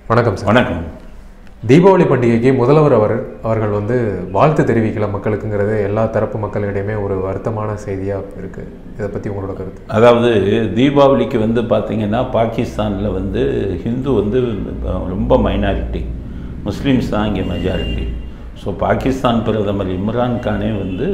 வணக்கம் சார் வணக்கம் தீபாவளி பண்டிகைக்கு முதல்வர் அவர் அவர்கள் வந்து வாழ்த்து தெரிவிக்கல மக்களுக்குங்கிறது எல்லா தரப்பு மக்களிடையுமே ஒரு வருத்தமான செய்தியாக இருக்குது இதை பற்றி உங்களோட கருத்து அதாவது தீபாவளிக்கு வந்து பார்த்தீங்கன்னா பாகிஸ்தானில் வந்து ஹிந்து வந்து ரொம்ப மைனாரிட்டி முஸ்லீம்ஸ் தான் இங்கே மெஜாரிட்டி ஸோ பாகிஸ்தான் பிரதமர் இம்ரான் கானே வந்து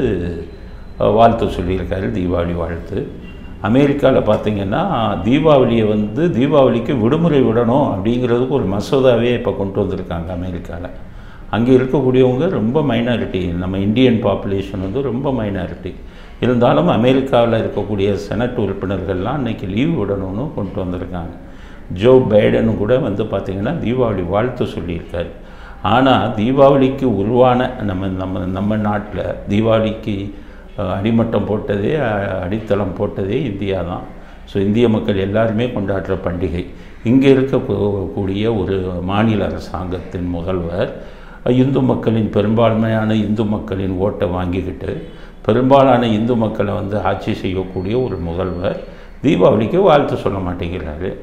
அஹ், வாழ்த்து சொல்லியிருக்காரு தீபாவளி வாழ்த்து அமெரிக்காவில் பார்த்தீங்கன்னா தீபாவளியை வந்து தீபாவளிக்கு விடுமுறை விடணும் அப்படிங்கிறதுக்கு ஒரு மசோதாவே இப்போ கொண்டு வந்திருக்காங்க அமெரிக்காவில் அங்கே இருக்கக்கூடியவங்க ரொம்ப மைனாரிட்டி நம்ம இந்தியன் பாப்புலேஷன் வந்து ரொம்ப மைனாரிட்டி இருந்தாலும் அமெரிக்காவில் இருக்கக்கூடிய செனட் உறுப்பினர்கள்லாம் அன்னைக்கு லீவ் விடணும்னு கொண்டு வந்திருக்காங்க ஜோ பைடன் கூட வந்து பார்த்திங்கன்னா தீபாவளி வாழ்த்து சொல்லியிருக்காரு ஆனால் தீபாவளிக்கு உருவான நம்ம நம்ம நம்ம நாட்டில் தீபாவளிக்கு அஹ், அடிமட்டம் போட்டதே அஹ், அடித்தளம் போட்டதே இந்தியா தான் ஸோ இந்திய மக்கள் எல்லாருமே கொண்டாடுற பண்டிகை இங்கே இருக்கக்கூடிய ஒரு மாநில அரசாங்கத்தின் முதல்வர் இந்து மக்களின் பெரும்பான்மையான இந்து மக்களின் ஓட்டை வாங்கிக்கிட்டு பெரும்பாலான இந்து மக்களை வந்து ஆட்சி செய்யக்கூடிய ஒரு முதல்வர் தீபாவளிக்கு வாழ்த்து சொல்ல மாட்டேங்கிறாரு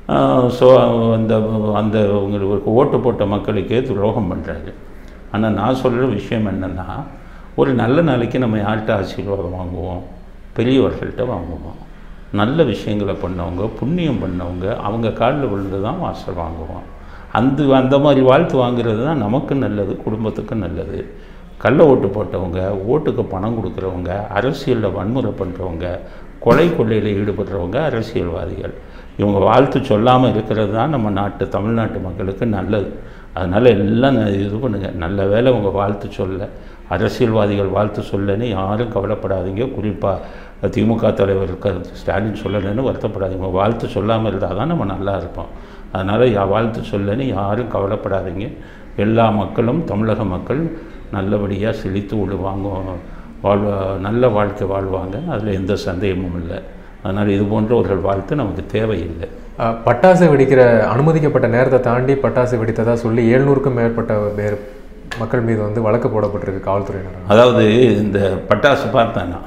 ஸோ அந்த அந்த உங்களுக்கு ஓட்டு போட்ட மக்களுக்கே துரோகம் பண்ணுறாரு ஆனால் நான் சொல்கிற விஷயம் என்னென்னா ஒரு நல்ல நாளைக்கு நம்ம யார்கிட்ட ஆசீர்வாதம் வாங்குவோம் பெரியவர்கள்ட்ட வாங்குவோம் நல்ல விஷயங்களை பண்ணவங்க புண்ணியம் பண்ணவங்க அவங்க காலில் விழுந்து தான் வாசல் வாங்குவோம் அந்த அந்த மாதிரி வாழ்த்து வாங்குறது தான் நமக்கு நல்லது குடும்பத்துக்கு நல்லது கள்ள ஓட்டு போட்டவங்க ஓட்டுக்கு பணம் கொடுக்குறவங்க அரசியலில் வன்முறை பண்ணுறவங்க கொலை கொள்ளையில் ஈடுபடுறவங்க அரசியல்வாதிகள் இவங்க வாழ்த்து சொல்லாமல் இருக்கிறது தான் நம்ம நாட்டு தமிழ்நாட்டு மக்களுக்கு நல்லது அதனால் எல்லாம் ந- இது பண்ணுங்கள் நல்ல வேளை உங்கள் வாழ்த்து சொல்ல அரசியல்வாதிகள் வாழ்த்து சொல்லன்னு யாரும் கவலைப்படாதீங்க குறிப்பாக திமுக தலைவர் க ஸ்டாலின் சொல்லலைன்னு வருத்தப்படாதீங்க உங்க வாழ்த்து சொல்லாமல் இருந்தால் தான் நம்ம நல்லா இருப்போம் அதனால் யா வாழ்த்து சொல்லன்னு யாரும் கவலைப்படாதீங்க எல்லா மக்களும் தமிழக மக்கள் நல்லபடியாக செழித்து விழுவாங்க வாழ்வ நல்ல வாழ்க்கை வாழ்வாங்க அதில் எந்த சந்தேகமும் இல்லை அதனால் இது போன்ற ஒரு வாழ்த்து நமக்கு தேவையில்லை அஹ், பட்டாசு வெடிக்கிற அனுமதிக்கப்பட்ட நேரத்தை தாண்டி பட்டாசு வெடித்ததா சொல்லி எழுநூறுக்கும் மேற்பட்ட பேர் மக்கள் மீது வந்து வழக்கு போடப்பட்டிருக்கு காவல்துறையினர் அதாவது இந்த பட்டாசு பார்த்தேன்னா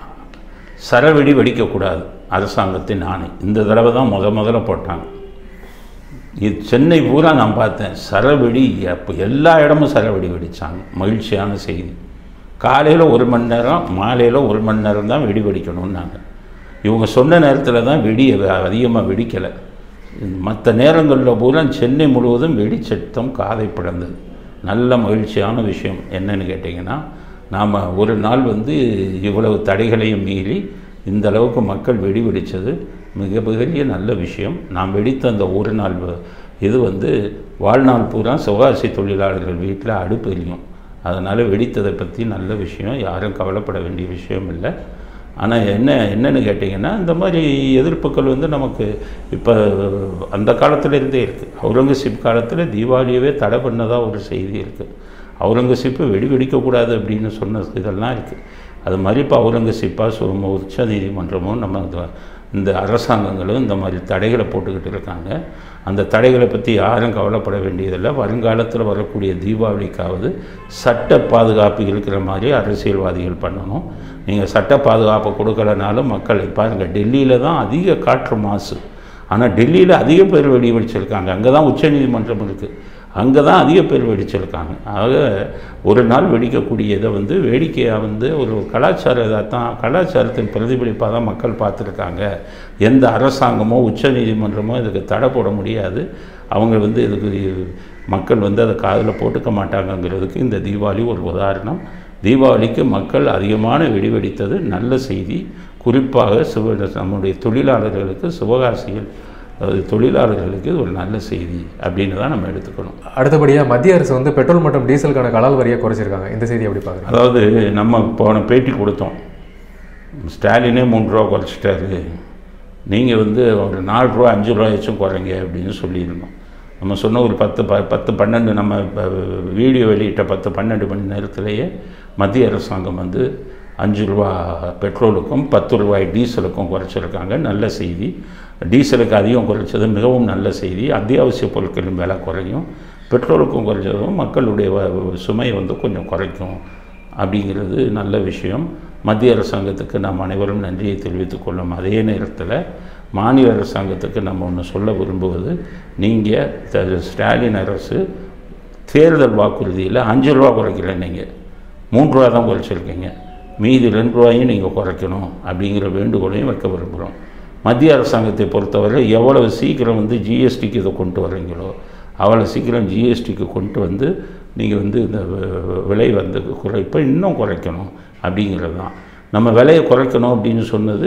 சரவெடி வெடிக்கக்கூடாது அரசாங்கத்தின் ஆணை இந்த தடவை தான் முத முதல்ல போட்டாங்க இது சென்னை பூரா நான் பார்த்தேன் சரவெடி அப்போ எல்லா இடமும் சரவெடி வெடித்தாங்க மகிழ்ச்சியான செய்தி காலையில் ஒரு மணி நேரம் மாலையில் ஒரு மணி நேரம் தான் வெடி வெடிக்கணும்னாங்க இவங்க சொன்ன நேரத்தில் தான் வெடி அதிகமாக வெடிக்கலை மற்ற நேரங்களில் பூரா சென்னை முழுவதும் வெடி சத்தம் காதை பிளந்தது நல்ல மகிழ்ச்சியான விஷயம் என்னன்னு கேட்டிங்கன்னா நாம் ஒரு நாள் வந்து இவ்வளவு தடைகளையும் மீறி இந்த அளவுக்கு மக்கள் வெடி வெடித்தது மிக பெரிய நல்ல விஷயம் நாம் வெடித்த அந்த ஒரு நாள் வ- இது வந்து வாழ்நாள் பூரா சுகாசி தொழிலாளர்கள் வீட்டில் அடுப்பு எரியும் அதனால் வெடித்ததை பற்றி நல்ல விஷயம் யாரும் கவலைப்பட வேண்டிய விஷயம் இல்லை ஆனால் என்ன என்னன்னு கேட்டிங்கன்னா இந்த மாதிரி எதிர்ப்புகள் வந்து நமக்கு இப்போ அந்த காலத்துல இருந்தே இருக்குது அவுரங்கசீப் காலத்தில் தீபாவளியவே தடை பண்ணதாக ஒரு செய்தி இருக்குது அவுரங்கசீப்பு வெடி வெடிக்கக்கூடாது அப்படின்னு சொன்ன இதெல்லாம் இருக்குது அது மாதிரி இப்போ அவுரங்கசீப்பாக சு உச்ச நீதிமன்றமும் நம்ம இந்த- இந்த அரசாங்கங்களும் இந்த மாதிரி தடைகளை போட்டுக்கிட்டு இருக்காங்க அந்த தடைகளை பற்றி யாரும் கவலைப்பட வேண்டியதில்லை வருங்காலத்தில் வரக்கூடிய தீபாவளிக்காவது சட்ட பாதுகாப்பு இருக்கிற மாதிரி அரசியல்வாதிகள் பண்ணணும் நீங்கள் சட்ட பாதுகாப்பு கொடுக்கலனாலும் மக்கள் பாருங்கள் டெல்லியில் தான் அதிக காற்று மாசு ஆனால் டெல்லியில் அதிக பேர் வெடி வெடிச்சிருக்காங்க அங்கே தான் உச்சநீதிமன்றம் இருக்குது அங்கே தான் அதிக பேர் வெடிச்சிருக்காங்க ஆக ஒரு நாள் வெடிக்கக்கூடிய இதை வந்து வேடிக்கையாக வந்து ஒரு கலாச்சார இதாக தான் கலாச்சாரத்தின் பிரதிபலிப்பாக தான் மக்கள் பார்த்துருக்காங்க எந்த அரசாங்கமோ உச்சநீதிமன்றமோ இதுக்கு தடை போட முடியாது அவங்க வந்து இதுக்கு மக்கள் வந்து அதை காதில் போட்டுக்க மாட்டாங்கங்கிறதுக்கு இந்த தீபாவளி ஒரு உதாரணம் தீபாவளிக்கு மக்கள் அதிகமான வெடி வெடித்தது நல்ல செய்தி குறிப்பாக சிவ நம்முடைய தொழிலாளர்களுக்கு சிவகாசியில் அது தொழிலாளர்களுக்கு இது ஒரு நல்ல செய்தி அப்படின்னு தான் நம்ம எடுத்துக்கணும் அடுத்தபடியாக மத்திய அரசு வந்து பெட்ரோல் மற்றும் டீசலுக்கான கலால் வரியை குறைச்சிருக்காங்க இந்த செய்தி எப்படி பார்க்குறீங்க அதாவது நம்ம போன பேட்டி கொடுத்தோம் ஸ்டாலினே மூணு ரூபா குறைச்சிட்டாரு நீங்கள் வந்து ஒரு நாலு ரூபா அஞ்சு ரூபாயாச்சும் குறைங்க அப்படின்னு சொல்லியிருந்தோம் நம்ம சொன்ன ஒரு பத்து ப பத்து பன்னெண்டு நம்ம இப்ப வீடியோ வெளியிட்ட பத்து பன்னெண்டு மணி நேரத்திலேயே மத்திய அரசாங்கம் வந்து அஞ்சு ரூபா பெட்ரோலுக்கும் பத்து ரூபாய் டீசலுக்கும் குறைச்சிருக்காங்க நல்ல செய்தி டீசலுக்கு அதிகம் குறைச்சது மிகவும் நல்ல செய்தி அத்தியாவசிய பொருட்களின் விலை குறையும் பெட்ரோலுக்கும் குறைச்சதும் மக்களுடைய வ- சுமையை வந்து கொஞ்சம் குறைக்கும் அப்படிங்கிறது நல்ல விஷயம் மத்திய அரசாங்கத்துக்கு நாம் அனைவரும் நன்றியை தெரிவித்துக் கொள்ளும் அதே நேரத்தில் மாநில அரசாங்கத்துக்கு நம்ம ஒன்று சொல்ல விரும்புவது நீங்கள் ஸ்டாலின் அரசு தேர்தல் வாக்குறுதியில் அஞ்சு ரூபா குறைக்கல நீங்கள் மூன்று ரூபா தான் குறைச்சிருக்கீங்க மீதி ரெண்டு ரூபாயும் நீங்கள் குறைக்கணும் அப்படிங்கிற வேண்டுகோளையும் வைக்க விரும்புகிறோம் மத்திய அரசாங்கத்தை பொறுத்தவரை எவ்வளவு சீக்கிரம் வந்து ஜிஎஸ்டிக்கு இதை கொண்டு வர்றீங்களோ அவ்வளோ சீக்கிரம் ஜிஎஸ்டிக்கு கொண்டு வந்து நீங்கள் வந்து இந்த வி- விலை வந்து குறைப்பை இன்னும் குறைக்கணும் அப்படிங்கிறது தான் நம்ம விலையை குறைக்கணும் அப்படின்னு சொன்னது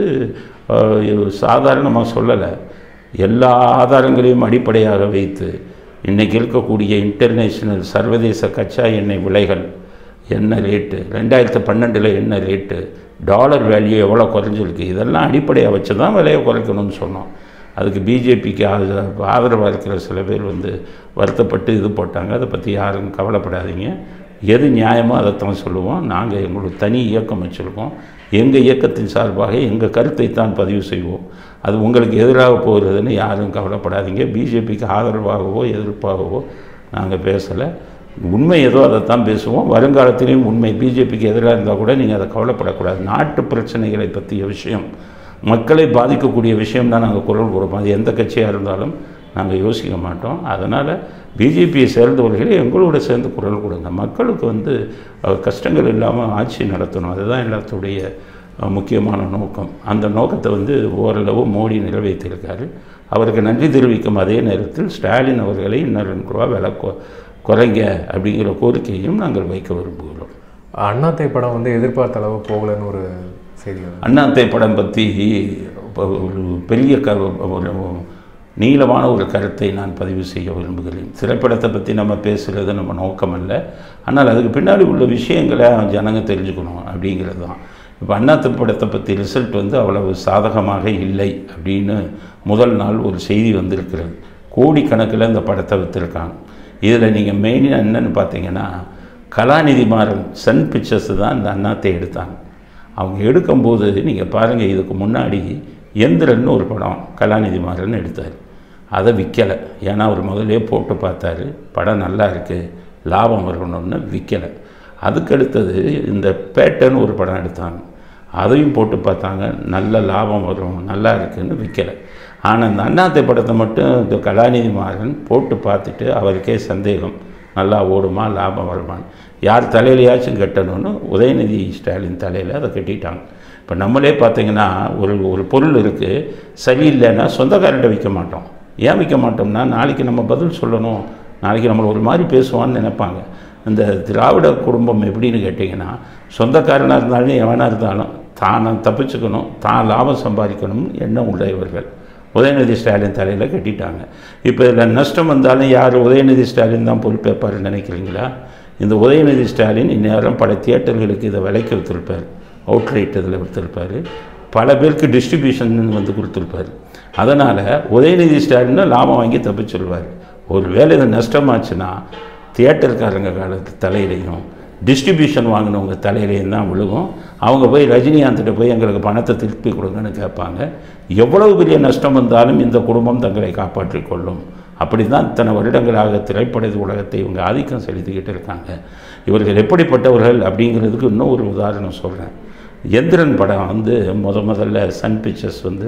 சாதாரணமாக சொல்லலை எல்லா ஆதாரங்களையும் அடிப்படையாக வைத்து இன்றைக்கி இருக்கக்கூடிய இன்டர்நேஷனல் சர்வதேச கச்சா எண்ணெய் விலைகள் என்ன ரேட்டு ரெண்டாயிரத்து பன்னெண்டில் என்ன ரேட்டு டாலர் வேல்யூ எவ்வளோ குறைஞ்சிருக்கு இதெல்லாம் அடிப்படையாக வச்சு தான் விலையை குறைக்கணும்னு சொன்னோம் அதுக்கு பிஜேபிக்கு ஆதரவாக இருக்கிற சில பேர் வந்து வருத்தப்பட்டு இது போட்டாங்க அதை பற்றி யாரும் கவலைப்படாதீங்க எது நியாயமோ அதைத்தான் சொல்லுவோம் நாங்கள் எங்களுக்கு தனி இயக்கம் வச்சுருக்கோம் எங்கள் இயக்கத்தின் சார்பாக எங்கள் கருத்தை தான் பதிவு செய்வோம் அது உங்களுக்கு எதிராக போகிறதுன்னு யாரும் கவலைப்படாதீங்க பிஜேபிக்கு ஆதரவாகவோ எதிர்ப்பாகவோ நாங்கள் பேசலை உண்மை ஏதோ அதைத்தான் பேசுவோம் வருங்காலத்திலையும் உண்மை பிஜேபிக்கு எதிராக இருந்தால் கூட நீங்கள் அதை கவலைப்படக்கூடாது நாட்டு பிரச்சனைகளை பற்றிய விஷயம் மக்களை பாதிக்கக்கூடிய விஷயம் தான் நாங்கள் குரல் கொடுப்போம் அது எந்த கட்சியாக இருந்தாலும் நாங்கள் யோசிக்க மாட்டோம் அதனால் பிஜேபியை சேர்ந்தவர்களே எங்களோட சேர்ந்து குரல் கொடுங்க மக்களுக்கு வந்து அஹ், கஷ்டங்கள் இல்லாமல் ஆட்சி நடத்தணும் அதுதான் எல்லாத்துடைய அஹ், முக்கியமான நோக்கம் அந்த நோக்கத்தை வந்து ஓரளவு மோடி நிறைவேற்றியிருக்காரு அவருக்கு நன்றி தெரிவிக்கும் அதே நேரத்தில் ஸ்டாலின் அவர்களை இன்னும் ரெண்டு ரூபா விலை கொ- குறைங்க அப்படிங்கிற கோரிக்கையும் நாங்கள் வைக்க விரும்புகிறோம் அண்ணாத்தை படம் வந்து எதிர்பார்த்த அளவு போகலைன்னு ஒரு செய்தி வருது. அண்ணாத்தை படம் பற்றி ஒரு பெரிய க ஒரு நீளமான ஒரு கருத்தை நான் பதிவு செய்ய விரும்புகிறேன் திரைப்படத்தை பற்றி நம்ம பேசுகிறது நம்ம நோக்கம் அல்ல ஆனால் அதுக்கு பின்னாடி உள்ள விஷயங்களை ஜனங்க தெரிஞ்சுக்கணும் அப்படிங்கிறது தான் இப்போ அண்ணாத்தை படத்தை பற்றி ரிசல்ட் வந்து அவ்வளவு சாதகமாக இல்லை அப்படின்னு முதல் நாள் ஒரு செய்தி வந்திருக்கிறது கோடிக்கணக்கில் இந்த படத்தை விற்றுருக்காங்க இதில் நீங்கள் மெயினாக என்னன்னு பார்த்தீங்கன்னா கலாநிதி மாறன் சன் பிக்சர்ஸ் தான் இந்த அண்ணாத்தை எடுத்தாங்க அவங்க எடுக்கும்போது நீங்கள் பாருங்கள் இதுக்கு முன்னாடி எந்திரன் ஒரு படம் கலாநிதி மாறன் எடுத்தார் அதை விற்கலை ஏன்னா அவர் முதல்லே போட்டு பார்த்தாரு படம் நல்லா இருக்குது லாபம் வரணும்னு விற்கலை அதுக்கடுத்தது இந்த பேட்டன் ஒரு படம் எடுத்தாங்க அதையும் போட்டு பார்த்தாங்க நல்ல லாபம் வரும் நல்லா இருக்குன்னு விற்கலை ஆனால் இந்த அண்ணாத்தை படத்தை மட்டும் இந்த கலாநிதி மாறன் போட்டு பார்த்துட்டு அவருக்கே சந்தேகம் நல்லா ஓடுமா லாபம் வருமான்னு யார் தலையிலையாச்சும் கட்டணும்னு உதயநிதி ஸ்டாலின் தலையில் அதை கட்டிட்டாங்க இப்போ நம்மளே பார்த்தீங்கன்னா ஒரு ஒரு பொருள் இருக்குது சரியில்லைன்னா சொந்தக்காரர்கிட்ட விற்க மாட்டோம் ஏன் விற்க மாட்டோம்னா நாளைக்கு நம்ம பதில் சொல்லணும் நாளைக்கு நம்மளை ஒரு மாதிரி பேசுவான்னு நினைப்பாங்க இந்த திராவிட குடும்பம் எப்படின்னு கேட்டிங்கன்னா சொந்தக்காரனாக இருந்தாலும் எவனாக இருந்தாலும் தானை தப்பிச்சுக்கணும் தான் லாபம் சம்பாதிக்கணும் எண்ணம் உடையவர்கள் உதயநிதி ஸ்டாலின் தலையில் கட்டிட்டாங்க இப்போ இதில் நஷ்டம் வந்தாலும் யார் உதயநிதி ஸ்டாலின் தான் பொறுப்பேற்பாருன்னு நினைக்கிறீங்களா இந்த உதயநிதி ஸ்டாலின் இந்நேரம் பல தியேட்டர்களுக்கு இதை விலைக்கு விற்றுருப்பார் அவுட்ரைட் இதில் விற்றுருப்பார் பல பேருக்கு டிஸ்ட்ரிபியூஷன் வந்து கொடுத்துருப்பார் அதனால் உதயநிதி ஸ்டாலின் லாபம் வாங்கி தப்பிச்சிருவார் ஒரு வேளை இது நஷ்டமாச்சுன்னா தியேட்டர்காரங்க காலத்து தலையிலையும் டிஸ்ட்ரிபியூஷன் வாங்கினவங்க தலையிலையும் தான் விழுகும் அவங்க போய் ரஜினிகாந்த்கிட்ட போய் எங்களுக்கு பணத்தை திருப்பி கொடுங்கன்னு கேட்பாங்க எவ்வளவு பெரிய நஷ்டம் வந்தாலும் இந்த குடும்பம் தங்களை காப்பாற்றிக் கொள்ளும் அப்படி தான் இத்தனை வருடங்களாக திரைப்பட உலகத்தை இவங்க ஆதிக்கம் செலுத்திக்கிட்டு இருக்காங்க இவர்கள் எப்படிப்பட்டவர்கள் அப்படிங்கிறதுக்கு இன்னும் ஒரு உதாரணம் சொல்கிறேன் எந்திரன் படம் வந்து முத முதல்ல சன் பிக்சர்ஸ் வந்து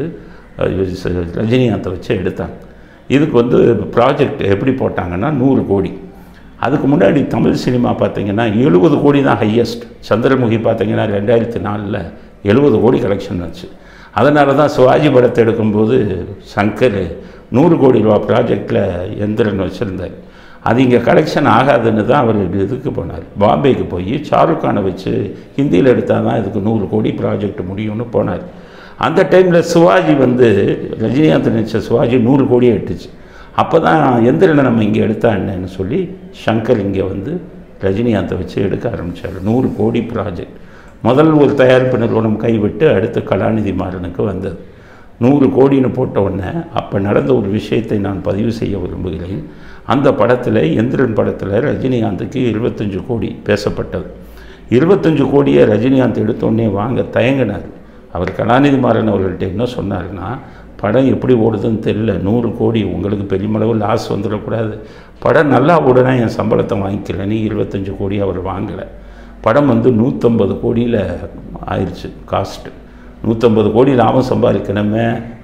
அஹ், ரஜினிகாந்தை வச்சு எடுத்தாங்க இதுக்கு வந்து ப்ராஜெக்ட் எப்படி போட்டாங்கன்னா நூறு கோடி அதுக்கு முன்னாடி தமிழ் சினிமா பார்த்தீங்கன்னா எழுபது கோடி தான் ஹையஸ்ட் சந்திரமுகி பார்த்தீங்கன்னா ரெண்டாயிரத்தி நாலில் எழுபது கோடி கலெக்ஷன் வந்துச்சு அதனால தான் சிவாஜி படத்தை எடுக்கும்போது சங்கர் நூறு கோடி ரூபா ப்ராஜெக்டில் எந்திரன் வச்சுருந்தார் அது இங்கே கலெக்ஷன் ஆகாதுன்னு தான் அவர் இதுக்கு போனார் பாம்பேக்கு போய் ஷாருக் கானை வச்சு ஹிந்தியில் எடுத்தால் தான் இதுக்கு நூறு கோடி ப்ராஜெக்ட் முடியும்னு போனார் அந்த டைமில் சிவாஜி வந்து ரஜினிகாந்த் நினச்ச சிவாஜி நூறு கோடியே எட்டுச்சு அப்போ தான் எந்திரனை நம்ம இங்கே எடுத்தா என்னன்னு சொல்லி சங்கர் இங்கே வந்து ரஜினிகாந்தை வச்சு எடுக்க ஆரம்பித்தார் நூறு கோடி ப்ராஜெக்ட் முதல் ஒரு தயாரிப்பு நிறுவனம் கைவிட்டு அடுத்து கலாநிதி மாறனுக்கு வந்தது நூறு கோடின்னு போட்ட உடனே அப்போ நடந்த ஒரு விஷயத்தை நான் பதிவு செய்ய விரும்புகிறேன் அந்த படத்தில் எந்திரன் படத்தில் ரஜினிகாந்துக்கு இருபத்தஞ்சு கோடி பேசப்பட்டது இருபத்தஞ்சு கோடியை ரஜினிகாந்த் எடுத்தோடனே வாங்க தயங்கினார் அவர் கலாநிதி மாறன் அவர்கள்ட்ட என்ன சொன்னாருன்னா படம் எப்படி ஓடுதுன்னு தெரியல நூறு கோடி உங்களுக்கு பெரியமளவு லாஸ் வந்துடக்கூடாது படம் நல்லா ஓடுனா என் சம்பளத்தை வாங்கிக்கிறேன்னு இருபத்தஞ்சு கோடி அவர் வாங்கலை படம் வந்து நூற்றம்பது கோடியில் ஆயிடுச்சு காஸ்ட்டு நூற்றம்பது கோடி லாபம் சம்பாதிக்கணுமே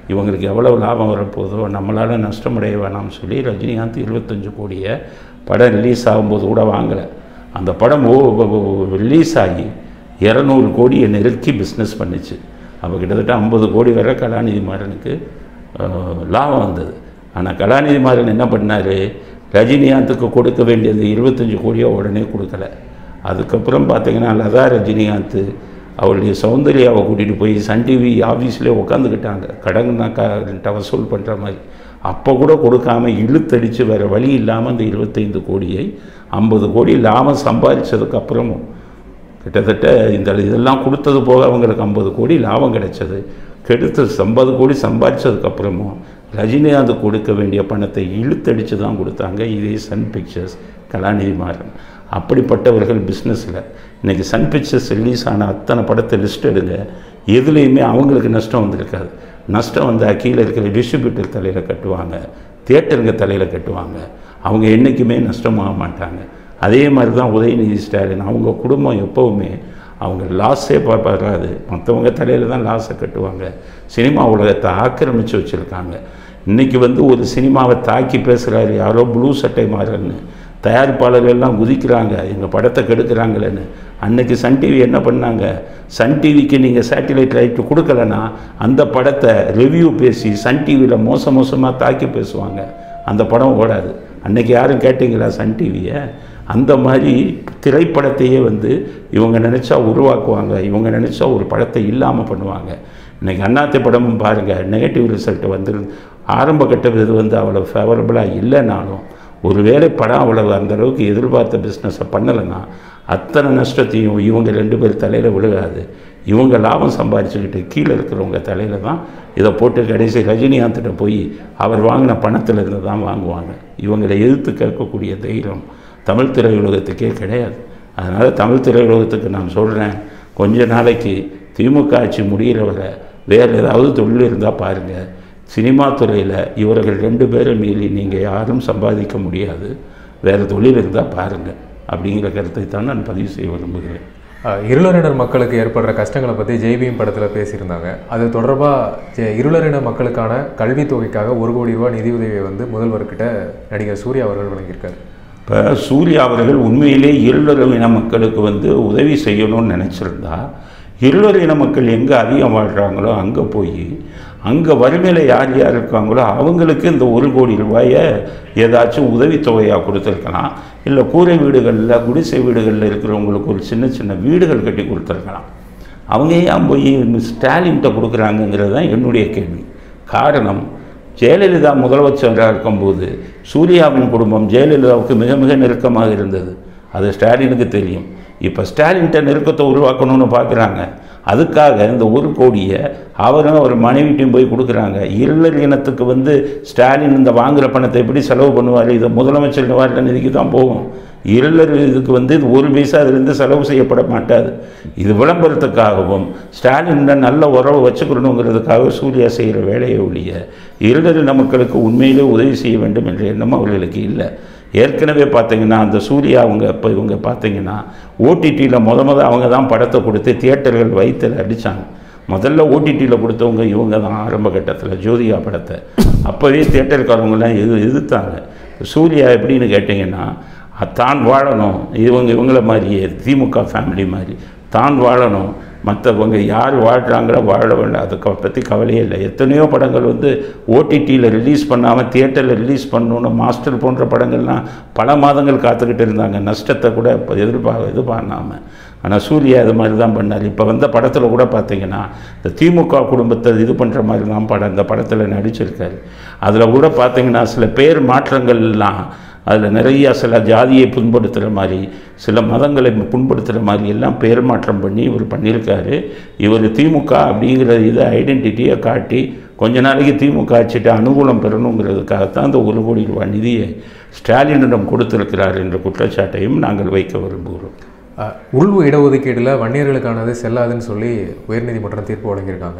இவங்களுக்கு எவ்வளவு லாபம் வரப்போதோ நம்மளால் நஷ்டமடைய வேணாம்னு சொல்லி ரஜினிகாந்த் இருபத்தஞ்சு கோடியை படம் ரிலீஸ் ஆகும்போது கூட வாங்கலை அந்த படம் ஓ ரிலீஸ் ஆகி இரநூறு கோடியை நெருக்கி பிஸ்னஸ் பண்ணுச்சு அப்போ கிட்டத்தட்ட ஐம்பது கோடி வரை கலாநிதி மாறனுக்கு அஹ், லாபம் வந்தது ஆனால் கலாநிதி மாறன் என்ன பண்ணார் ரஜினிகாந்துக்கு கொடுக்க வேண்டியது இருபத்தஞ்சி கோடியை உடனே கொடுக்கல அதுக்கப்புறம் பார்த்தீங்கன்னா லதா ரஜினிகாந்த் அவளுடைய சௌந்தர்யாவை கூட்டிகிட்டு போய் சன் டிவி ஆஃபீஸ்லேயே உட்காந்துக்கிட்டாங்க கடன்னாக்கா வசூல் பண்ணுற மாதிரி அப்போ கூட கொடுக்காம இழுத்தடித்து வேறு வழி இல்லாமல் அந்த இருபத்தைந்து கோடியை ஐம்பது கோடி லாபம் சம்பாதிச்சதுக்கு அப்புறமும் கிட்டத்தட்ட இந்த இதெல்லாம் கொடுத்தது போக அவங்களுக்கு ஐம்பது கோடி லாபம் கிடைச்சது கெடுத்து ஐம்பது கோடி சம்பாதிச்சதுக்கப்புறமும் ரஜினிகாந்த் கொடுக்க வேண்டிய பணத்தை இழுத்தடித்து தான் கொடுத்தாங்க இதே சன் பிக்சர்ஸ் கலாநிதி மாறன் அப்படிப்பட்டவர்கள் பிஸ்னஸில் இன்றைக்கி சன் பிக்சர்ஸ் ரிலீஸ் ஆன அத்தனை படத்தை லிஸ்ட் எடுங்க எதுலேயுமே அவங்களுக்கு நஷ்டம் வந்திருக்காது நஷ்டம் வந்தால் கீழே இருக்கிற டிஸ்ட்ரிபியூட்டர் தலையில் கட்டுவாங்க தியேட்டருங்க தலையில் கட்டுவாங்க அவங்க என்றைக்குமே நஷ்டமாக மாட்டாங்க அதே மாதிரி தான் உதயநிதி ஸ்டாலின் அவங்க குடும்பம் எப்போவுமே அவங்க லாஸே வராது மற்றவங்க தலையில் தான் லாஸை கட்டுவாங்க சினிமா உலகத்தை ஆக்கிரமித்து வச்சுருக்காங்க இன்றைக்கி வந்து ஒரு சினிமாவை தாக்கி பேசுகிறாரு யாரோ ப்ளூ சட்டை மாறன்னு தயாரிப்பாளர்கள் எல்லாம் குதிக்கிறாங்க எங்கள் படத்தை கெடுக்கிறாங்களேன்னு அன்னைக்கு சன் டிவி என்ன பண்ணாங்க சன் டிவிக்கு நீங்கள் சேட்டிலைட் ரைட்டு கொடுக்கலன்னா அந்த படத்தை ரிவ்யூ பேசி சன் டிவியில் மோச மோசமாக தாக்கி பேசுவாங்க அந்த படம் ஓடாது அன்னைக்கு யாரும் கேட்டிங்களா சன் டிவியை அந்த மாதிரி திரைப்படத்தையே வந்து இவங்க நினச்சா உருவாக்குவாங்க இவங்க நினச்சா ஒரு படத்தை இல்லாமல் பண்ணுவாங்க இன்றைக்கி அண்ணாத்தை படமும் பாருங்கள் நெகட்டிவ் ரிசல்ட் வந்து ஆரம்ப கட்ட இது வந்து அவ்வளோ ஃபேவரபுளாக இல்லைனாலும் ஒருவேளை படம் அவ்வளவு அந்த அளவுக்கு எதிர்பார்த்த பிஸ்னஸை பண்ணலைன்னா அத்தனை நஷ்டத்தையும் இவங்க ரெண்டு பேர் தலையில் விழுகாது இவங்க லாபம் சம்பாதிச்சுக்கிட்டு கீழே இருக்கிறவங்க தலையில் தான் இதை போட்டு கடைசி ரஜினிகாந்த்கிட்ட போய் அவர் வாங்கின பணத்தில் இருந்து தான் வாங்குவாங்க இவங்களை எதிர்த்து கேட்கக்கூடிய தைரியம் தமிழ் திரையுலகத்துக்கே கிடையாது அதனால் தமிழ் திரையுலகத்துக்கு நான் சொல்கிறேன் கொஞ்ச நாளைக்கு திமுக ஆட்சி முடிகிற வரை வேறு ஏதாவது தொழில் இருந்தால் பாருங்கள் சினிமா துறையில் இவர்கள் ரெண்டு பேரை மீறி நீங்கள் யாரும் சம்பாதிக்க முடியாது வேறு தொழில் இருந்தால் பாருங்கள் அப்படிங்கிற கருத்தை தான் நான் பதிவு செய்ய விரும்புகிறேன் அஹ், இருளரினர் மக்களுக்கு ஏற்படுற கஷ்டங்களை பற்றி ஜெய்பீம் படத்தில் பேசியிருந்தாங்க அது தொடர்பாக இருளரின மக்களுக்கான கல்வித் தொகைக்காக ஒரு கோடி ரூபாய் நிதியுதவியை வந்து முதல்வர்கிட்ட நடிகர் சூர்யா அவர்கள் வழங்கியிருக்காரு இப்போ சூர்யா அவர்கள் உண்மையிலே இருளர் இன மக்களுக்கு வந்து உதவி செய்யணும்னு நினச்சிருந்தா இருளர் இன மக்கள் எங்கே அதிகம் வாழ்கிறாங்களோ அங்கே போய் அங்கே வறுமையில் யார் யார் இருக்காங்களோ அவங்களுக்கு இந்த ஒரு கோடி ரூபாயை ஏதாச்சும் உதவித்தொகையாக கொடுத்துருக்கலாம் இல்லை கூரை வீடுகளில் குடிசை வீடுகளில் இருக்கிறவங்களுக்கு ஒரு சின்ன சின்ன வீடுகள் கட்டி கொடுத்துருக்கலாம் அவங்க ஏன் போய் ஸ்டாலின்கிட்ட கொடுக்குறாங்கங்கிறது தான் என்னுடைய கேள்வி காரணம் ஜெயலலிதா முதலமைச்சராக இருக்கும்போது சூர்யாவின் குடும்பம் ஜெயலலிதாவுக்கு மிக மிக நெருக்கமாக இருந்தது அது ஸ்டாலினுக்கு தெரியும் இப்போ ஸ்டாலின்கிட்ட நெருக்கத்தை உருவாக்கணும்னு பார்க்குறாங்க அதுக்காக இந்த ஒரு கோடியை அவரும் ஒரு மனைவிட்டையும் போய் கொடுக்குறாங்க இருளர் இனத்துக்கு வந்து ஸ்டாலின் இந்த வாங்குகிற பணத்தை எப்படி செலவு பண்ணுவார் இதை முதலமைச்சர் நிவாரண நிதிக்கு தான் போகும் இருளர் இதுக்கு வந்து இது ஒரு பைசா அதிலிருந்து செலவு செய்யப்பட மாட்டாது இது விளம்பரத்துக்காகவும் ஸ்டாலின் நல்ல உறவை வச்சுக்கணுங்கிறதுக்காக சூர்யா செய்கிற வேலையை ஒழிய இருளரின மக்களுக்கு உண்மையிலே உதவி செய்ய வேண்டும் என்ற எண்ணம் அவர்களுக்கு இல்லை ஏற்கனவே பார்த்தீங்கன்னா அந்த சூர்யா அவங்க இப்போ இவங்க பார்த்தீங்கன்னா ஓடிடியில் முத முத அவங்க தான் படத்தை கொடுத்து தியேட்டர்கள் வயிற்றில் அடித்தாங்க முதல்ல ஓடிடியில் கொடுத்தவங்க இவங்க தான் ஆரம்ப கட்டத்தில் ஜோதிகா படத்தை அப்போவே தியேட்டருக்காரவங்களாம் எது எதிர்த்தாங்க சூர்யா எப்படின்னு கேட்டிங்கன்னா தான் வாழணும் இவங்க இவங்கள மாதிரியே திமுக ஃபேமிலி மாதிரி தான் வாழணும் மற்றவங்க யார் வாழ்கிறாங்களோ வாழ வேண்டாம் அதை க- பற்றி கவலையே இல்லை எத்தனையோ படங்கள் வந்து ஓடிடியில் ரிலீஸ் பண்ணாமல் தியேட்டரில் ரிலீஸ் பண்ணணும்னு மாஸ்டர் போன்ற படங்கள்லாம் பல மாதங்கள் காத்துக்கிட்டு இருந்தாங்க நஷ்டத்தை கூட இப்போ எதிர்பார்க்க இது பண்ணாமல் ஆனால் சூர்யா இது மாதிரி தான் பண்ணார் இப்போ வந்த படத்தில் கூட பார்த்தீங்கன்னா இந்த திமுக குடும்பத்தை இது பண்ணுற மாதிரி தான் படம் இந்த படத்தில் நடிச்சிருக்காரு அதில் கூட பார்த்தீங்கன்னா சில பேர் மாற்றங்கள்லாம் அதில் நிறைய சில ஜாதியை புண்படுத்துகிற மாதிரி சில மதங்களை புண்படுத்துகிற மாதிரி எல்லாம் பேர் மாற்றம் பண்ணி இவர் பண்ணியிருக்காரு இவர் திமுக அப்படிங்கிற இதை ஐடென்டிட்டியை காட்டி கொஞ்ச நாளைக்கு திமுக ஆட்சிட்டு அனுகூலம் பெறணுங்கிறதுக்காகத்தான் அந்த ஒரு கோடி ரூபாய் நிதியை ஸ்டாலினிடம் கொடுத்திருக்கிறார் என்ற குற்றச்சாட்டையும் நாங்கள் வைக்க விரும்புகிறோம் அஹ், உள் இடஒதுக்கீடுல வன்னியர்களுக்கானது செல்லாதுன்னு சொல்லி உயர்நீதிமன்றம் தீர்ப்பு வழங்கியிருக்காங்க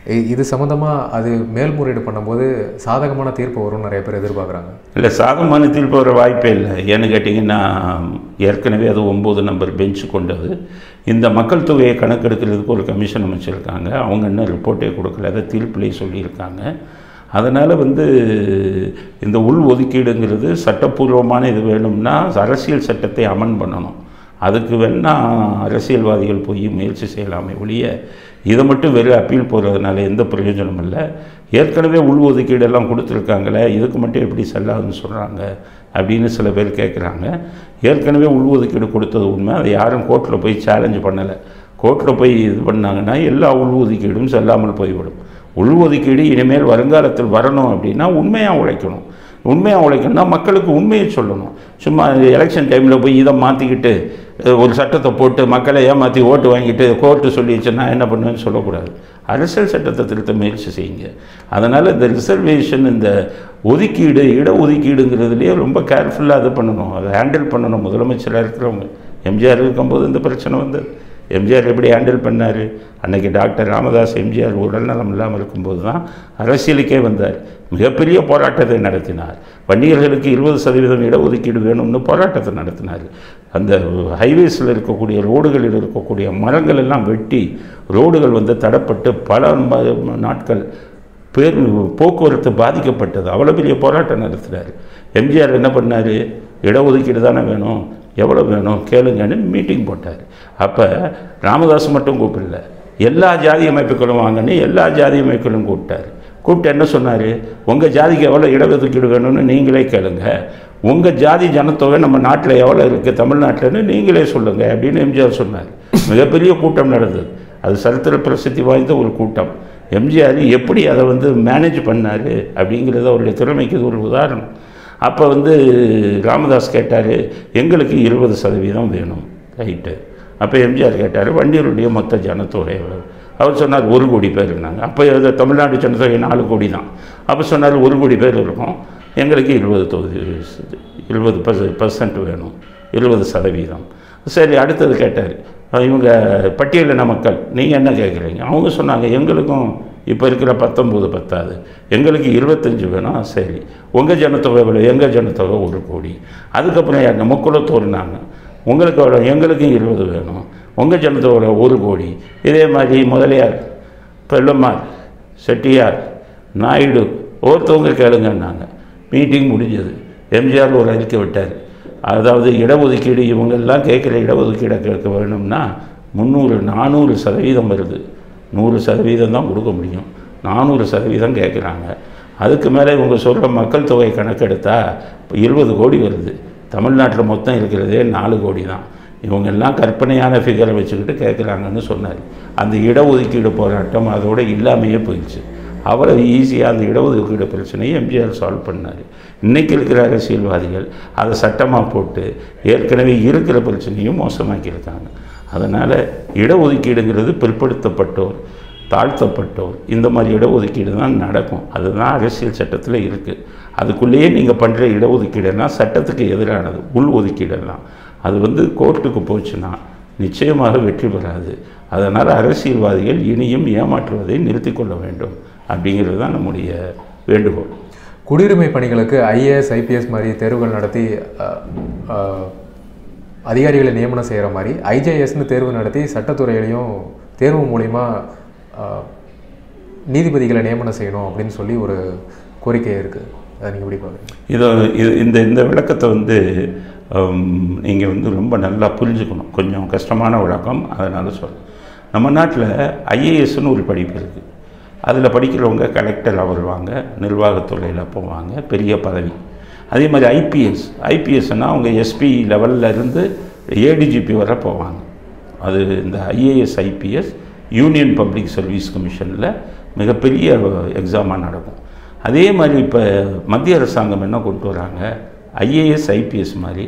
இ- இது சம்மந்தமாக அது மேல்முறையீடு பண்ணும்போது சாதகமான தீர்ப்பு வரும்னு நிறைய பேர் எதிர்பார்க்குறாங்க இல்லை சாதகமான தீர்ப்பு வர வாய்ப்பே இல்லை ஏன்னு கேட்டிங்கன்னா ஏற்கனவே அது ஒம்பது நம்பர் பெஞ்ச் கொண்டது இந்த மக்கள் தொகையை கணக்கெடுக்கிறதுக்கு ஒரு கமிஷன் அமைச்சிருக்காங்க அவங்க இன்னும் ரிப்போர்ட்டே கொடுக்கல அதை தீர்ப்பிலே சொல்லியிருக்காங்க அதனால் வந்து இந்த உள் ஒதுக்கீடுங்கிறது சட்டப்பூர்வமான இது வேணும்னா அரசியல் சட்டத்தை அமன் பண்ணணும் அதுக்கு வேணா அரசியல்வாதிகள் போய் முயற்சி செய்யலாமே ஒழிய இதை மட்டும் வெறும் அப்பீல் போகிறதுனால எந்த பிரயோஜனமும் இல்லை ஏற்கனவே உள் ஒதுக்கீடெல்லாம் கொடுத்துருக்காங்களே இதுக்கு மட்டும் எப்படி செல்லாதுன்னு சொல்கிறாங்க அப்படின்னு சில பேர் கேட்குறாங்க ஏற்கனவே உள் ஒதுக்கீடு கொடுத்தது உண்மை அதை யாரும் கோர்ட்டில் போய் சேலஞ்சு பண்ணலை கோர்ட்டில் போய் இது பண்ணாங்கன்னா எல்லா உள் ஒதுக்கீடும் செல்லாமல் போய்விடும் உள் ஒதுக்கீடு இனிமேல் வருங்காலத்தில் வரணும் அப்படின்னா உண்மையாக உழைக்கணும் உண்மையாக உழைக்கணும்னா மக்களுக்கு உண்மையை சொல்லணும் சும்மா எலெக்ஷன் டைமில் போய் இதை மாற்றிக்கிட்டு ஒரு சட்டத்தை போட்டு மக்களை ஏமாற்றி ஓட்டு வாங்கிட்டு கோர்ட்டு சொல்லிடுச்சுன்னா என்ன பண்ணுவேன்னு சொல்லக்கூடாது அரசியல் சட்டத்தை திருத்த முயற்சி செய்யுங்க அதனால் இந்த ரிசர்வேஷன் இந்த ஒதுக்கீடு இட ஒதுக்கீடுங்கிறதுலேயே ரொம்ப கேர்ஃபுல்லாக இது பண்ணணும் அதை ஹேண்டில் பண்ணணும் முதலமைச்சராக இருக்கிறவங்க எம்ஜிஆர் இருக்கும்போது இந்த பிரச்சனை வந்தது எம்ஜிஆர் எப்படி ஹேண்டில் பண்ணார் அன்னைக்கு டாக்டர் ராமதாஸ் எம்ஜிஆர் உடல்நலம் இல்லாமல் இருக்கும்போது தான் அரசியலுக்கே வந்தார் மிகப்பெரிய போராட்டத்தை நடத்தினார் வன்னியர்களுக்கு இருபது சதவீதம் இடஒதுக்கீடு வேணும்னு போராட்டத்தை நடத்தினார் அந்த ஹைவேஸில் இருக்கக்கூடிய ரோடுகளில் இருக்கக்கூடிய மரங்கள் எல்லாம் வெட்டி ரோடுகள் வந்து தடப்பட்டு பல ம- நாட்கள் பேர் போக்குவரத்து பாதிக்கப்பட்டது அவ்வளோ பெரிய போராட்டம் நடத்துகிறார் எம்ஜிஆர் என்ன பண்ணார் இடஒதுக்கீடு தானே வேணும் எவ்வளோ வேணும் கேளுங்கன்னு மீட்டிங் போட்டார் அப்போ ராமதாஸ் மட்டும் கூப்பிடல எல்லா ஜாதி அமைப்புகளும் வாங்கன்னு எல்லா ஜாதி அமைப்புகளும் கூப்பிட்டார் கூப்பிட்டு என்ன சொன்னார் உங்கள் ஜாதிக்கு எவ்வளோ இடஒதுக்கீடு வேணும்னு நீங்களே கேளுங்க உங்கள் ஜாதி ஜனத்தொகை நம்ம நாட்டில் எவ்வளோ இருக்குது தமிழ்நாட்டில்னு நீங்களே சொல்லுங்கள் அப்படின்னு எம்ஜிஆர் சொன்னார் மிகப்பெரிய கூட்டம் நடந்தது அது சரித்திர பிரசித்தி வாய்ந்த ஒரு கூட்டம் எம்ஜிஆர் எப்படி அதை வந்து மேனேஜ் பண்ணார் அப்படிங்கிறது அவருடைய திறமைக்கு இது ஒரு உதாரணம் அப்போ வந்து ராமதாஸ் கேட்டார் எங்களுக்கு இருபது சதவீதம் வேணும் ரைட்டு அப்போ எம்ஜிஆர் கேட்டார் வண்டியருடைய மொத்த ஜனத்தொகை எவ்வளவு அவர் சொன்னார் ஒரு கோடி பேர் இருந்தாங்க அப்போ இது தமிழ்நாடு ஜனத்தொகை நாலு கோடி தான் அப்போ சொன்னார் ஒரு கோடி பேர் இருக்கும் எங்களுக்கு இருபது தொகுதி இருபது பர்சன்ட் வேணும் இருபது சதவீதம் சரி அடுத்தது கேட்டார் இவங்க பட்டியலின மக்கள் நீங்கள் என்ன கேட்குறீங்க அவங்க சொன்னாங்க எங்களுக்கும் இப்போ இருக்கிற பத்தொம்போது பத்தாது எங்களுக்கு இருபத்தஞ்சு வேணும் சரி உங்கள் ஜனத்தொகை எவ்வளோ எங்கள் ஜனத்தொகை ஒரு கோடி அதுக்கப்புறம் யாருங்க முக்குளத்தோறுனாங்க உங்களுக்கு எவ்வளோ எங்களுக்கும் இருபது வேணும் உங்கள் ஜனத்தொகை ஒரு கோடி இதே மாதிரி முதலியார் பெல்லம்மாள் செட்டியார் நாயுடு ஒவ்வொருத்தவங்க கேளுங்கன்னாங்க மீட்டிங் முடிஞ்சது எம்ஜிஆர் ஒரு அறிக்கை விட்டார் அதாவது இடஒதுக்கீடு இவங்கெல்லாம் கேட்குற இடஒதுக்கீடை கேட்க வேணும்னா முந்நூறு நானூறு சதவீதம் வருது நூறு சதவீதம் தான் கொடுக்க முடியும் நானூறு சதவீதம் கேட்குறாங்க அதுக்கு மேலே இவங்க சொல்கிற மக்கள் தொகை கணக்கெடுத்தா இப்போ இருபது கோடி வருது தமிழ்நாட்டில் மொத்தம் இருக்கிறதே நாலு கோடி தான் இவங்க எல்லாம் கற்பனையான ஃபிகரை வச்சுக்கிட்டு கேட்குறாங்கன்னு சொன்னார் அந்த இடஒதுக்கீடு போராட்டம் அதோட இல்லாமையே போயிடுச்சு அவரை ஈஸியாக அந்த இடஒதுக்கீடு பிரச்சனையை எம்ஜிஆர் சால்வ் பண்ணார் இன்றைக்கி இருக்கிற அரசியல்வாதிகள் அதை சட்டமாக போட்டு ஏற்கனவே இருக்கிற பிரச்சனையும் மோசமாக்கியிருக்காங்க அதனால் இடஒதுக்கீடுங்கிறது பிற்படுத்தப்பட்டோர் தாழ்த்தப்பட்டோர் இந்த மாதிரி இடஒதுக்கீடு தான் நடக்கும் அதுதான் அரசியல் சட்டத்தில் இருக்குது அதுக்குள்ளேயே நீங்கள் பண்ணுற இடஒதுக்கீடுனா சட்டத்துக்கு எதிரானது உள் ஒதுக்கீடெல்லாம் அது வந்து கோர்ட்டுக்கு போச்சுன்னா நிச்சயமாக வெற்றி பெறாது அதனால் அரசியல்வாதிகள் இனியும் ஏமாற்றுவதை நிறுத்திக் கொள்ள வேண்டும் அப்படிங்கிறது தான் நம்முடைய வேண்டுகோள் குடியுரிமை பணிகளுக்கு ஐஏஎஸ் ஐபிஎஸ் மாதிரி தேர்வுகள் நடத்தி அஹ், அஹ், அதிகாரிகளை நியமனம் செய்கிற மாதிரி ஐஜேஎஸ்னு தேர்வு நடத்தி சட்டத்துறையிலையும் தேர்வு மூலிமா அஹ், நீதிபதிகளை நியமனம் செய்யணும் அப்படின்னு சொல்லி ஒரு கோரிக்கை இருக்குது அதை நீங்கள் எப்படி பார்க்குறீங்க இதை இது இந்த இந்த விளக்கத்தை வந்து நீங்கள் வந்து ரொம்ப நல்லா புரிஞ்சுக்கணும் கொஞ்சம் கஷ்டமான விளக்கம் அதனால் சொல்கிறேன் நம்ம நாட்டில் ஐஏஎஸ்னு ஒரு படிப்பு இருக்குது அதில் படிக்கிறவங்க கலெக்டராக வருவாங்க நிர்வாகத்துறையில் போவாங்க பெரிய பதவி அதே மாதிரி ஐபிஎஸ் ஐபிஎஸ்னால் அவங்க எஸ்பி லெவலில் இருந்து ஏடிஜிபி வரை போவாங்க அது இந்த IAS IPS union public service கமிஷனில் மிகப்பெரிய எக்ஸாமாக நடக்கும் அதே மாதிரி இப்போ மத்திய அரசாங்கம் என்ன கொண்டு வராங்க ஐஏஎஸ் ஐபிஎஸ் மாதிரி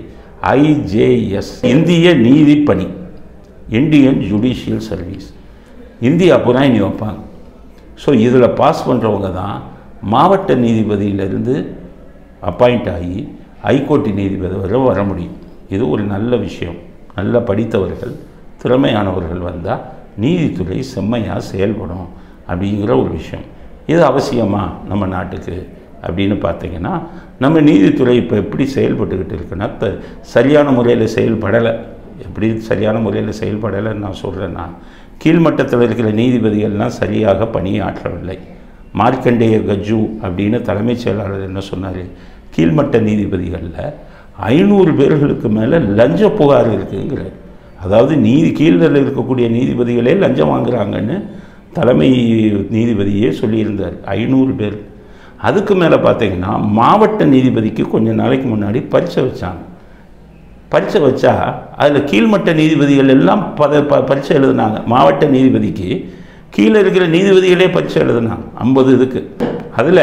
ஐஜேஎஸ் இந்திய நீதிப்பணி இந்தியன் ஜுடிஷியல் சர்வீஸ் இந்தியா பூரா இனி வைப்பாங்க ஸோ இதில் பாஸ் பண்ணுறவங்க தான் மாவட்ட நீதிபதியிலிருந்து அப்பாயிண்ட் ஆகி ஹைகோர்ட் நீதிபதி வரை வர முடியும் இது ஒரு நல்ல விஷயம் நல்லா படித்தவர்கள் திறமையானவர்கள் வந்தால் நீதித்துறை செம்மையாக செயல்படும் அப்படிங்கிற ஒரு விஷயம் இது அவசியமா நம்ம நாட்டுக்கு அப்படின்னு பார்த்தீங்கன்னா நம்ம நீதித்துறை இப்போ எப்படி செயல்பட்டுக்கிட்டு இருக்குன்னா த சரியான முறையில் செயல்படலை எப்படி சரியான முறையில் செயல்படலைன்னு நான் சொல்கிறேன்னா கீழ்மட்டத்தில் இருக்கிற நீதிபதிகள்லாம் சரியாக பணியாற்றவில்லை மார்க்கண்டேய கஜு அப்படின்னு தலைமைச் செயலாளர் என்ன சொன்னார் கீழ்மட்ட நீதிபதிகளில் ஐநூறு பேர்களுக்கு மேலே லஞ்ச புகார் இருக்குங்கிறார் அதாவது நீதி கீழில் இருக்கக்கூடிய நீதிபதிகளே லஞ்சம் வாங்குறாங்கன்னு தலைமை நீதிபதியே சொல்லியிருந்தார் ஐநூறு பேர் அதுக்கு மேலே பார்த்தீங்கன்னா மாவட்ட நீதிபதிக்கு கொஞ்ச நாளைக்கு முன்னாடி பரீட்சை வச்சாங்க பரீட்சை வச்சா அதில் கீழ்மட்ட நீதிபதிகள் எல்லாம் பத ப பரீட்சை எழுதுனாங்க மாவட்ட நீதிபதிக்கு கீழே இருக்கிற நீதிபதிகளே பரீட்சை எழுதுனாங்க ஐம்பது இதுக்கு அதில்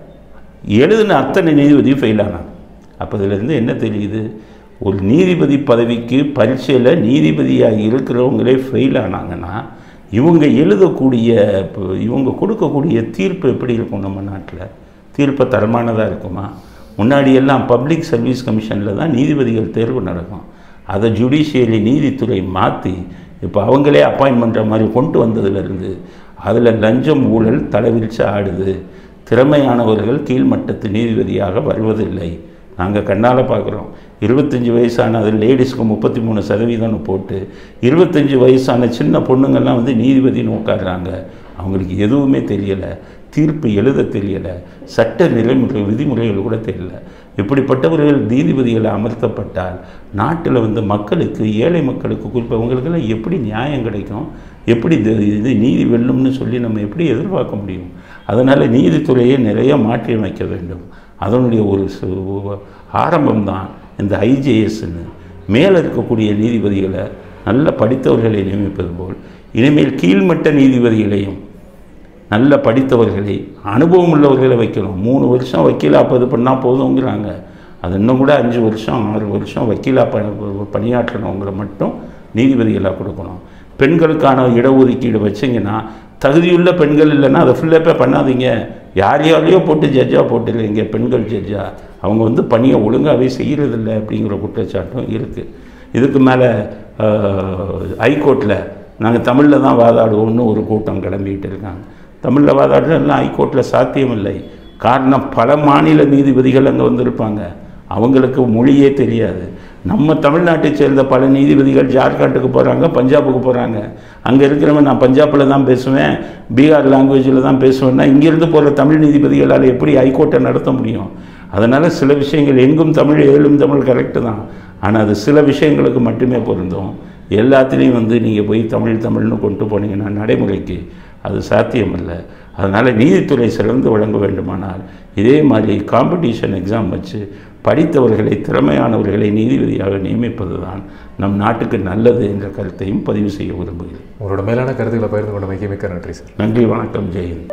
எழுதின அத்தனை நீதிபதியும் ஃபெயில் ஆனாங்க அப்போ இதுலேருந்து என்ன தெரியுது ஒரு நீதிபதி பதவிக்கு பரீட்சையில் நீதிபதியாக இருக்கிறவங்களே ஃபெயில் ஆனாங்கன்னா இவங்க எழுதக்கூடிய இப்போ இவங்க கொடுக்கக்கூடிய தீர்ப்பு எப்படி இருக்கும் நம்ம நாட்டில் தீர்ப்பு தரமானதாக இருக்குமா முன்னாடி எல்லாம் பப்ளிக் சர்வீஸ் கமிஷனில் தான் நீதிபதிகள் தேர்வு நடக்கும் அதை ஜுடிஷியரி நீதித்துறை மாற்றி இப்போ அவங்களே அப்பாயின்ட் பண்ணுற மாதிரி கொண்டு வந்ததுலேருந்து அதில் லஞ்சம் ஊழல் தலைவிரிச்சு ஆடுது திறமையானவர்கள் கீழ்மட்டத்து நீதிபதியாக வருவதில்லை நாங்கள் கண்ணால் பார்க்குறோம் இருபத்தஞ்சி வயசான அது லேடிஸ்க்கு முப்பத்தி மூணு சதவீதம்னு போட்டு இருபத்தஞ்சி வயசான சின்ன பொண்ணுங்கள்லாம் வந்து நீதிபதினு உட்காடுறாங்க அவங்களுக்கு எதுவுமே தெரியலை தீர்ப்பு எழுத தெரியலை சட்ட நிலைமுறை விதிமுறைகள் கூட தெரியல இப்படிப்பட்டவர்கள் நீதிபதிகளை அமர்த்தப்பட்டால் நாட்டில் வந்து மக்களுக்கு ஏழை மக்களுக்கு குறிப்பாக அவங்களுக்கெல்லாம் எப்படி நியாயம் கிடைக்கும் எப்படி இது இது நீதி வெல்லும்னு சொல்லி நம்ம எப்படி எதிர்பார்க்க முடியும் அதனால் நீதித்துறையை நிறைய மாற்றி அமைக்க வேண்டும் அதனுடைய ஒரு ஆரம்பம்தான் இந்த ஐஜேஎஸ்ன்னு மேலே இருக்கக்கூடிய நீதிபதிகளை நல்ல படித்தவர்களை நியமிப்பது போல் இனிமேல் கீழ்மட்ட நீதிபதிகளையும் நல்ல படித்தவர்களை அனுபவம் உள்ளவர்களை வைக்கணும் மூணு வருஷம் வக்கீலாக இது பண்ணால் போதுங்கிறாங்க அது இன்னும் கூட அஞ்சு வருஷம் ஆறு வருஷம் வக்கீலாக ப பணியாற்றினவங்களை மட்டும் நீதிபதிகளாக கொடுக்கணும் பெண்களுக்கான இடஒதுக்கீடு வச்சிங்கன்னா தகுதியுள்ள பெண்கள் இல்லைன்னா அதை ஃபுல்லப்பே பண்ணாதீங்க யார் யாரையோ போட்டு ஜட்ஜாக போட்டுருங்க பெண்கள் ஜட்ஜா அவங்க வந்து பணியை ஒழுங்காகவே செய்கிறதில்ல அப்படிங்கிற குற்றச்சாட்டும் இருக்குது இதுக்கு மேலே ஹைகோர்ட்டில் நாங்கள் தமிழில் தான் வாதாடுவோம்னு ஒரு கூட்டம் கிளம்பிக்கிட்டு இருக்காங்க தமிழில் வாதாடுறதுலாம் ஹைகோர்ட்டில் சாத்தியமில்லை காரணம் பல மாநில நீதிபதிகள் அங்கே வந்திருப்பாங்க அவங்களுக்கு மொழியே தெரியாது நம்ம தமிழ்நாட்டை சேர்ந்த பல நீதிபதிகள் ஜார்க்கண்டுக்கு போகிறாங்க பஞ்சாபுக்கு போகிறாங்க அங்கே இருக்கிறவன் நான் பஞ்சாபில் தான் பேசுவேன் பீகார் லாங்குவேஜில் தான் பேசுவேன்னா இங்கேருந்து போகிற தமிழ் நீதிபதிகளால் எப்படி ஹைகோர்ட்டை நடத்த முடியும் அதனால் சில விஷயங்கள் எங்கும் தமிழ் ஏழும் தமிழ் கரெக்டு தான் ஆனால் அது சில விஷயங்களுக்கு மட்டுமே பொருந்தும் எல்லாத்துலேயும் வந்து நீங்கள் போய் தமிழ் தமிழ்னு கொண்டு போனீங்கன்னா நடைமுறைக்கு அது சாத்தியமல்ல அதனால் நீதித்துறை சிறந்து வழங்க வேண்டுமானால் இதே மாதிரி காம்படிஷன் எக்ஸாம் வச்சு படித்தவர்களை திறமையானவர்களை நீதிபதியாக நியமிப்பது தான் நம் நாட்டுக்கு நல்லது என்ற கருத்தையும் பதிவு செய்ய விரும்புகிறேன் உங்களோட மேலான கருத்துக்களை பகிர்ந்து கொண்ட மிக்க மிக்க நன்றி சார் நன்றி வணக்கம் ஜெயந்த்